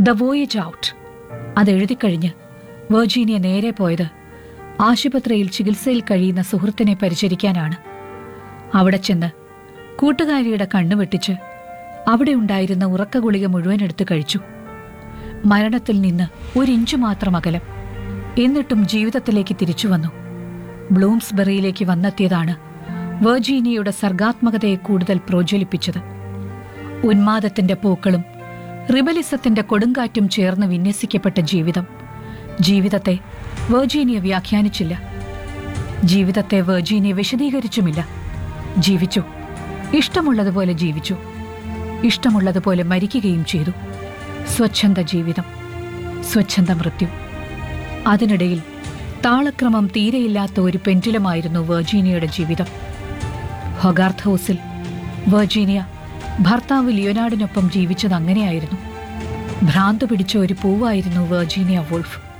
the voyage out അതെഴുതിക്കഴിഞ്ഞ് Virginia നേരെ പോയത് ആശുപത്രിയിൽ ചികിത്സയിൽ കഴിയുന്ന സുഹൃത്തിനെ പരിചരിക്കാനാണ് അവിടെ ചെന്ന് കൂട്ടുകാരിയുടെ കണ്ണു വെട്ടിച്ച് അവിടെ ഉണ്ടായിരുന്ന ഉറക്ക ഗുളിക മുഴുവൻ എടുത്തു കഴിച്ചു മരണത്തിൽ നിന്ന് ഒരിഞ്ചു മാത്രം അകലം എന്നിട്ടും ജീവിതത്തിലേക്ക് തിരിച്ചു വന്നു ബ്ലൂംസ്ബെറിയിലേക്ക് വന്നെത്തിയതാണ് വെർജീനിയയുടെ സർഗാത്മകതയെ കൂടുതൽ പ്രോജ്വലിപ്പിച്ചത് ഉന്മാദത്തിന്റെ പൂക്കളും റിബലിസത്തിന്റെ കൊടുങ്കാറ്റും ചേർന്ന് വിന്യസിക്കപ്പെട്ട ജീവിതം ജീവിതത്തെ വെർജീനിയ വ്യാഖ്യാനിച്ചില്ല ജീവിതത്തെ വെർജീനിയ വിശദീകരിച്ചുമില്ല ജീവിച്ചു ഇഷ്ടമുള്ളതുപോലെ ജീവിച്ചു ഇഷ്ടമുള്ളതുപോലെ മരിക്കുകയും ചെയ്തു സ്വച്ഛന്ത ജീവിതം സ്വച്ഛന്ത മൃത്യു അതിനിടയിൽ താളക്രമം തീരെയില്ലാത്ത ഒരു പെൻഡുലമായിരുന്നു വെർജീനിയയുടെ ജീവിതം ഹൊഗാർത്ത് ഹൗസിൽ വെർജീനിയ ഭർത്താവ് ലിയോനാർഡിനൊപ്പം ജീവിച്ചത് അങ്ങനെയായിരുന്നു ഭ്രാന്ത് പിടിച്ച ഒരു പൂവായിരുന്നു വെർജീനിയ വോൾഫ്